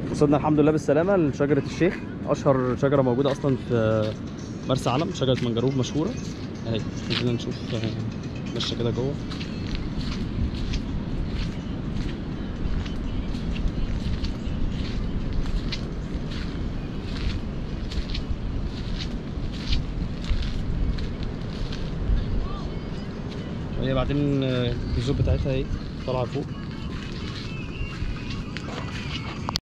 وصلنا الحمد لله بالسلامه لشجره الشيخ اشهر شجره موجوده اصلا في مرسى علم شجره منجروب مشهوره اهي خلينا نشوف آه، ماشيه كده جوه وهي بعدين آه، الجذور بتاعتها اهي طالعه فوق